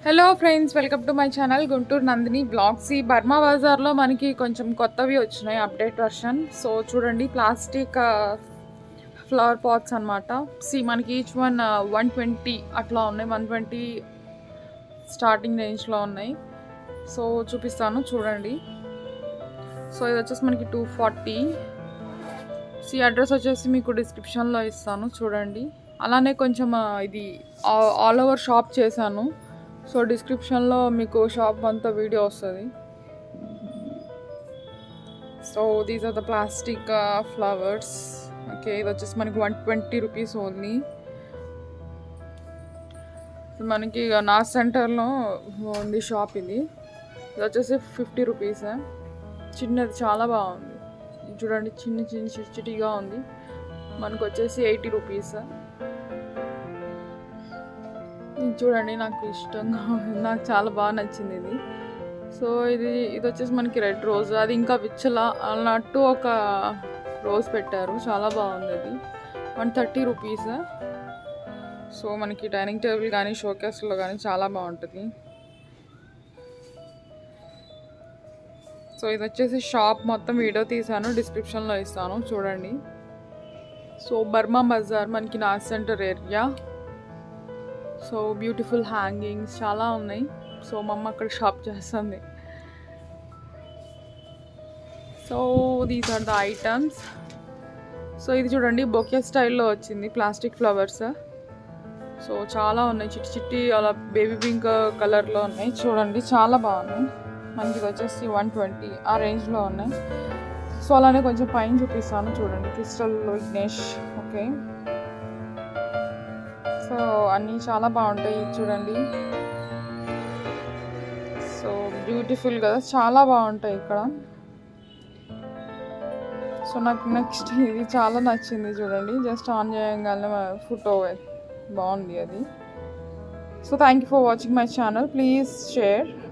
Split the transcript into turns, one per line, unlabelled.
hello friends welcome to my channel Guntur Nandini blogs ఈ Burma బజార్లో మనకి కొంచెం కొత్తవి వచ్చినాయి అప్డేట్ వర్షన్ సో చూడండి ప్లాస్టిక్ ఫ్లవర్ పాట్స్ అనమాట సి మనకి ఈచ్ వన్ వన్ ట్వంటీ అట్లా ఉన్నాయి వన్ ట్వంటీ స్టార్టింగ్ రేంజ్లో ఉన్నాయి సో చూపిస్తాను చూడండి సో ఇది వచ్చేసి మనకి టూ ఫార్టీ సి అడ్రస్ వచ్చేసి మీకు డిస్క్రిప్షన్లో ఇస్తాను చూడండి అలానే కొంచెం ఆ, ఇది ఆల్ ఓవర్ షాప్ చేశాను సో డిస్క్రిప్షన్లో మీకు షాప్ అంతా వీడియో వస్తుంది so these are the plastic flowers okay ఇది వచ్చేసి మనకి వన్ ట్వంటీ రూపీస్ ఓన్లీ మనకి ఇక నా సెంటర్లో ఉంది షాప్ ఇది ఇది వచ్చేసి ఫిఫ్టీ రూపీస్ చిన్నది చాలా బాగుంది ఇది చూడండి చిన్న చిన్న చిట్టిగా ఉంది మనకు వచ్చేసి ఎయిటీ రూపీస్ ఇది చూడండి నాకు ఇష్టంగా ఉంది నాకు చాలా బాగా నచ్చింది ఇది సో ఇది ఇది వచ్చేసి మనకి రెడ్ రోజ్ అది ఇంకా విచ్చలా అన్నట్టు ఒక రోజ్ పెట్టారు చాలా బాగుంది అది వన్ థర్టీ రూపీస్ సో మనకి డైనింగ్ టేబుల్ కానీ షోకేస్లో కానీ చాలా బాగుంటుంది సో ఇది వచ్చేసి షాప్ మొత్తం వీడియో తీసాను డిస్క్రిప్షన్లో ఇస్తాను చూడండి సో బర్మా బజార్ మనకి నా centre area so beautiful hangings చాలా ఉన్నాయి సో మా అమ్మ అక్కడ షాప్ చేస్తుంది so these are the items so ఇది చూడండి బొకే స్టైల్లో వచ్చింది ప్లాస్టిక్ ఫ్లవర్స్ సో చాలా ఉన్నాయి చిట్టి చిట్టి అలా బేబీ పింక్ కలర్లో ఉన్నాయి చూడండి చాలా బాగున్నాయి మనకి ఇది వచ్చేసి వన్ ట్వంటీ ఆ రేంజ్లో ఉన్నాయి సో అలానే కొంచెం పైన చూపిస్తాను చూడండి క్రిస్టల్ విఘ్నేష్ ఓకే సో అన్నీ చాలా బాగుంటాయి ఇది చూడండి సో బ్యూటిఫుల్ కదా చాలా బాగుంటాయి ఇక్కడ సో నాకు నెక్స్ట్ ఇది చాలా నచ్చింది చూడండి జస్ట్ ఆన్ చేయగానే ఫోటో బాగుంది అది so thank you for watching my channel please share